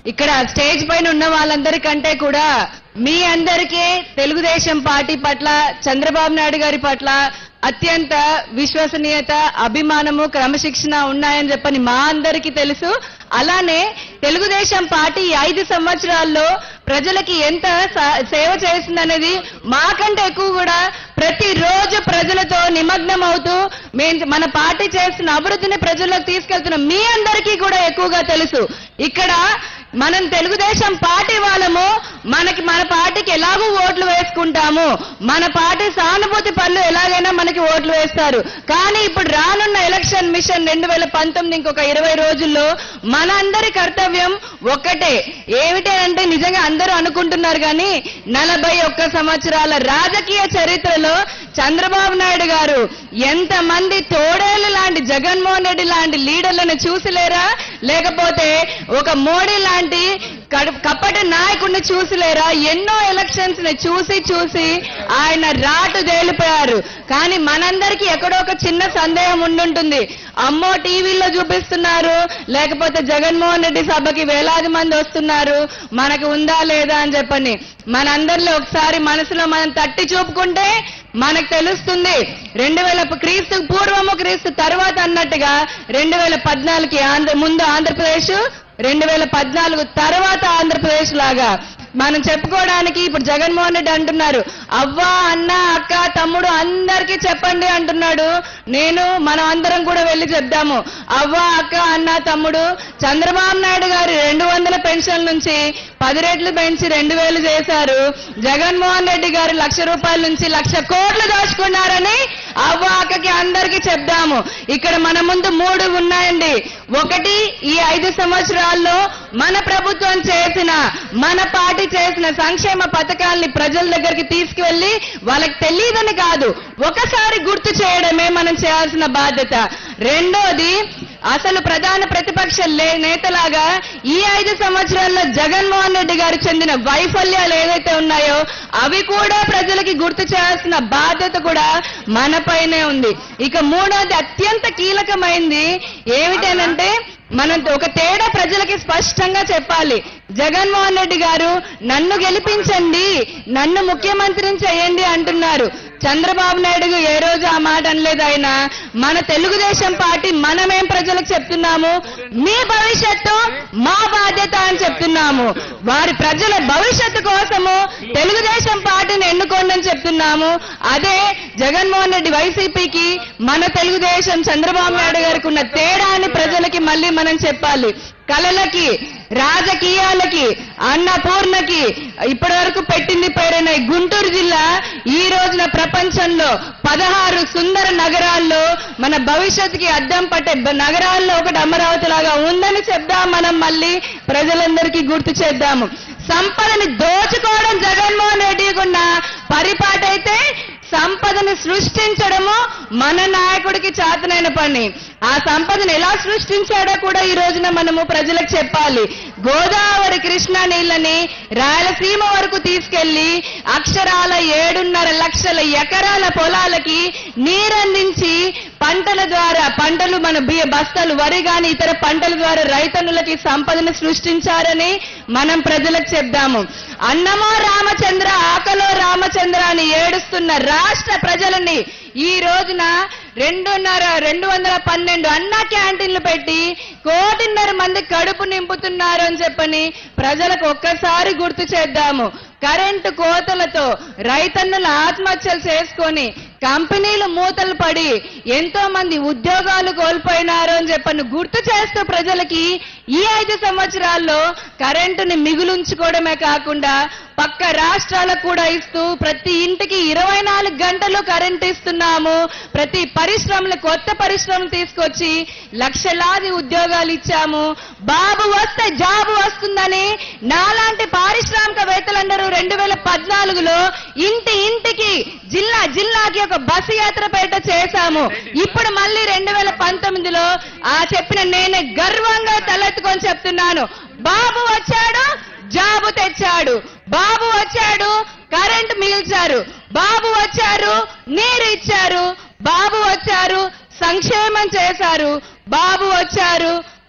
ఇక్కడ స్టేజ్ పైన ఉన్న వాళ్ళందరికంటే కూడా మీ అందరికీ తెలుగుదేశం పార్టీ పట్ల చంద్రబాబు నాయుడు గారి పట్ల అత్యంత విశ్వసనీయత అభిమానము క్రమశిక్షణ ఉన్నాయని చెప్పని మా అందరికీ తెలుసు అలానే తెలుగుదేశం పార్టీ ఈ ఐదు సంవత్సరాల్లో ప్రజలకి ఎంత స- సేవ చేసిందనేది మాకంటే ఎక్కువ కూడా ప్రతిరోజు ప్రజలతో నిమగ్నం అవుతూ మేము మన పార్టీ చేస్తున్న అభివృద్ధిని ప్రజల్లోకి తీసుకెళ్తున్న మీ అందరికీ కూడా ఎక్కువగా తెలుసు ఇక్కడ మనం తెలుగుదేశం పార్టీ వాళ్ళము మనకి మన పార్టీకి ఎలాగూ ఓట్లు వేసుకుంటాము మన పార్టీ సానుభూతి పనులు ఎలాగైనా మనకి ఓట్లు వేస్తారు కానీ ఇప్పుడు రానున్న ఎలక్షన్ మిషన్ రెండు వేల పంతొమ్మిది ఇంకొక ఇరవై రోజుల్లో మనందరి కర్తవ్యం ఒక్కటే ఏమిటి అంటే నిజంగా అందరూ అనుకుంటున్నారు కానీ నలభై ఒక్క సంవత్సరాల రాజకీయ చరిత్రలో చంద్రబాబు నాయుడు గారు ఎంతమంది తోడేళ్లు లాంటి జగన్మోహన్ రెడ్డి లాంటి లీడర్లను చూసిలేరా లేకపోతే ఒక మోడీ లాంటి కడు- కప్పటి నాయకుడిని చూసిలేరా ఎన్నో ఎలక్షన్స్ ని చూసి చూసి ఆయన రాటు తేలిపోయారు కానీ మనందరికీ ఎక్కడో ఒక చిన్న సందేహం ఉండుంటుంది అమ్మో టీవీలో చూపిస్తున్నారు లేకపోతే జగన్మోహన్ రెడ్డి సభకి వేలాది మంది వస్తున్నారు మనకు ఉందా లేదా అని చెప్పని మనందరిలో ఒకసారి మనసులో మనం తట్టి చూపుకుంటే మనకు తెలుస్తుంది రెండు వేల క్రీస్తు పూర్వము క్రీస్తు తర్వాత అన్నట్టుగా రెండు వేల పద్నాలుగుకి ఆంధ్ర ముందు ఆంధ్రప్రదేశ్ రెండు వేల పద్నాలుగు తర్వాత ఆంధ్రప్రదేశ్ లాగా మనం చెప్పుకోవడానికి ఇప్పుడు జగన్మోహన్ రెడ్డి అంటున్నారు అవ్వ అన్న అక్క తమ్ముడు అందరికీ చెప్పండి అంటున్నాడు నేను మనం అందరం కూడా వెళ్ళి చెప్దాము అవ్వ అక్క అన్న తమ్ముడు చంద్రబాబు నాయుడు గారు రెండు వందల పెన్షన్ నుంచి పది రెట్లు పెంచి రెండు వేలు చేశారు జగన్మోహన్ రెడ్డి గారు లక్ష రూపాయల నుంచి లక్ష కోట్లు దోచుకున్నారని అవ్వ అక్కకి అందరికీ చెప్దాము ఇక్కడ మన ముందు మూడు ఉన్నాయండి ఒకటి ఈ ఐదు సంవత్సరాల్లో మన ప్రభుత్వం చేసిన మన పార్టీ చేసిన సంక్షేమ పథకాల్ని ప్రజల దగ్గరికి తీసుకువెళ్లి వాళ్ళకి తెలియదని కాదు ఒకసారి గుర్తు చేయడమే మనం చేయాల్సిన బాధ్యత రెండోది అసలు ప్రధాన ప్రతిపక్ష లే- నేతలాగా ఈ ఐదు సంవత్సరాల్లో జగన్మోహన్ రెడ్డి గారు చెందిన వైఫల్యాలు ఏదైతే ఉన్నాయో అవి కూడా ప్రజలకి గుర్తు చేయాల్సిన బాధ్యత కూడా మనపైనే ఉంది ఇక మూడోది అత్యంత కీలకమైంది ఏమిటనంటే మనం ఒక తేడా ప్రజలకి స్పష్టంగా చెప్పాలి జగన్మోహన్ రెడ్డి గారు నన్ను గెలిపించండి నన్ను ముఖ్యమంత్రిని చేయండి అంటున్నారు చంద్రబాబు నాయుడు ఏ రోజు ఆ మాట అనలేదు ఆయన మన తెలుగుదేశం పార్టీ మనమేం ప్రజలకు చెప్తున్నాము మీ భవిష్యత్తు మా బాధ్యత అని చెప్తున్నాము వారి ప్రజల భవిష్యత్తు కోసము తెలుగుదేశం పార్టీని ఎన్నుకోండి అని చెప్తున్నాము అదే జగన్మోహన్ రెడ్డి వైసీపీకి మన తెలుగుదేశం చంద్రబాబు నాయుడు గారికి ఉన్న తేడా అని ప్రజలకి మళ్ళీ మనం చెప్పాలి కళలకి రాజకీయాలకి అన్నపూర్ణకి ఇప్పటి వరకు పెట్టింది పేరైన ఈ గుంటూరు జిల్లా ఈ రోజున ప్రపంచంలో పదహారు సుందర నగరాల్లో మన భవిష్యత్తుకి అద్దం పట్టే బ- నగరాల్లో ఒకటి అమరావతి లాగా ఉందని చెప్దాం మనం మళ్ళీ ప్రజలందరికీ గుర్తు చేద్దాము సంపదని దోచుకోవడం జగన్మోహన్ రెడ్డికి ఉన్న పరిపాటైతే సంపదను సృష్టించడము మన నాయకుడికి చేతనైన పని ఆ సంపదను ఎలా సృష్టించాడో కూడా ఈ రోజున మనము ప్రజలకు చెప్పాలి గోదావరి కృష్ణా నీళ్ళని రాయలసీమ వరకు తీసుకెళ్లి అక్షరాల ఏడున్నర లక్షల ఎకరాల పొలాలకి నీరందించి పంటల ద్వారా పంటలు మన బియ్య బస్తాలు వరి గాని ఇతర పంటల ద్వారా రైతన్నులకి సంపదను సృష్టించారని మనం ప్రజలకు చెప్దాము అన్నమో రామచంద్ర ఆకలో రామచంద్ర అని ఏడుస్తున్న రాష్ట్ర ప్రజలని ఈ రోజున రెండున్నర రెండు వందల పన్నెండు అన్నా క్యాంటీన్లు పెట్టి కోటిన్నర మంది కడుపు నింపుతున్నారు అని చెప్పని ప్రజలకు ఒక్కసారి గుర్తు చేద్దాము కరెంటు కోతలతో రైతన్నులు ఆత్మహత్యలు చేసుకొని కంపెనీలు మూతలు పడి ఎంతో మంది ఉద్యోగాలు కోల్పోయినారు అని చెప్పని గుర్తు చేస్తూ ప్రజలకి ఈ ఐదు సంవత్సరాల్లో కరెంటుని మిగులుంచుకోవడమే కాకుండా పక్క రాష్ట్రాలకు కూడా ఇస్తూ ప్రతి ఇంటికి ఇరవై నాలుగు గంటలు కరెంట్ ఇస్తున్నాము ప్రతి పరిశ్రమలు కొత్త పరిశ్రమలు తీసుకొచ్చి లక్షలాది ఉద్యోగాలు ఇచ్చాము బాబు వస్తే జాబు వస్తుందని నాలాంటి పారిశ్రామికవేత్తలందరూ రెండు వేల పద్నాలుగులో ఇంటి ఇంటికి జిల్లా జిల్లాకి ఒక బస్సు యాత్ర పేట చేశాము ఇప్పుడు మళ్ళీ రెండు వేల పంతొమ్మిదిలో ఆ చెప్పిన నేనే గర్వంగా తలెత్తుకొని చెప్తున్నాను బాబు వచ్చాడు జాబు తెచ్చాడు బాబు వచ్చాడు కరెంట్ మిగిల్చారు బాబు వచ్చారు నీరు ఇచ్చారు బాబు వచ్చారు సంక్షేమం చేశారు బాబు వచ్చారు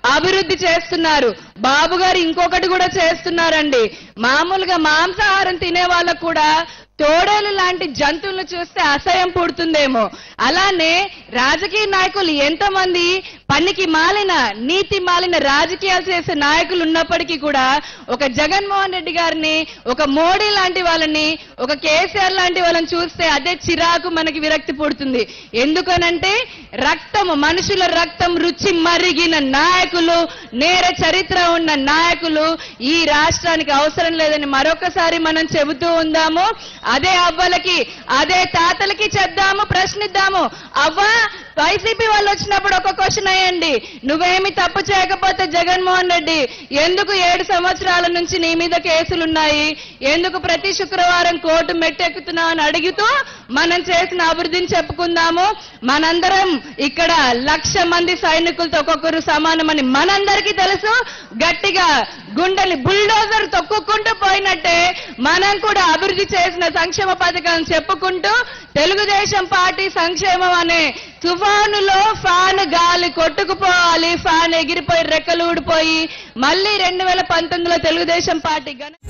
అభివృద్ధి చేస్తున్నారు బాబు గారు ఇంకొకటి కూడా చేస్తున్నారండి మామూలుగా మాంసాహారం తినే వాళ్ళకు కూడా తోడేలు లాంటి జంతువులను చూస్తే అసహ్యం పుడుతుందేమో అలానే రాజకీయ నాయకులు ఎంతమంది పనికి మాలిన నీతి మాలిన రాజకీయాలు చేసే నాయకులు ఉన్నప్పటికీ కూడా ఒక జగన్మోహన్ రెడ్డి గారిని ఒక మోడీ లాంటి వాళ్ళని ఒక కేసీఆర్ లాంటి వాళ్ళని చూస్తే అదే చిరాకు మనకి విరక్తి పుడుతుంది ఎందుకనంటే రక్తము మనుషుల రక్తం రుచి మరిగిన నాయకులు నేర చరిత్ర ఉన్న నాయకులు ఈ రాష్ట్రానికి అవసరం లేదని మరొకసారి మనం చెబుతూ ఉందాము అదే అవ్వలకి అదే తాతలకి చెప్దాము ప్రశ్నిద్దాము అవ్వ వైసీపీ వాళ్ళు వచ్చినప్పుడు ఒక క్వశ్చన్ అయ్యండి నువ్వేమి తప్పు చేయకపోతే జగన్మోహన్ రెడ్డి ఎందుకు ఏడు సంవత్సరాల నుంచి నీ మీద కేసులున్నాయి ఎందుకు ప్రతి శుక్రవారం కోర్టు మెట్టెక్కుతున్నావు అని అడుగుతూ మనం చేసిన అభివృద్ధిని చెప్పుకుందాము మనందరం ఇక్కడ లక్ష మంది సైనికులతో ఒక్కొక్కరు సమానమని మనందరికీ తెలుసు గట్టిగా గుండెని బుల్డోజర్ తొక్కుకుంటూ పోయినట్టే మనం కూడా అభివృద్ధి చేసిన సంక్షేమ పథకాలను చెప్పుకుంటూ తెలుగుదేశం పార్టీ సంక్షేమం అనే తుఫానులో ఫ్యాన్ గాలి కొట్టుకుపోవాలి ఫ్యాన్ ఎగిరిపోయి రెక్కలు ఊడిపోయి మళ్ళీ రెండు వేల పంతొమ్మిదిలో తెలుగుదేశం పార్టీ ఘన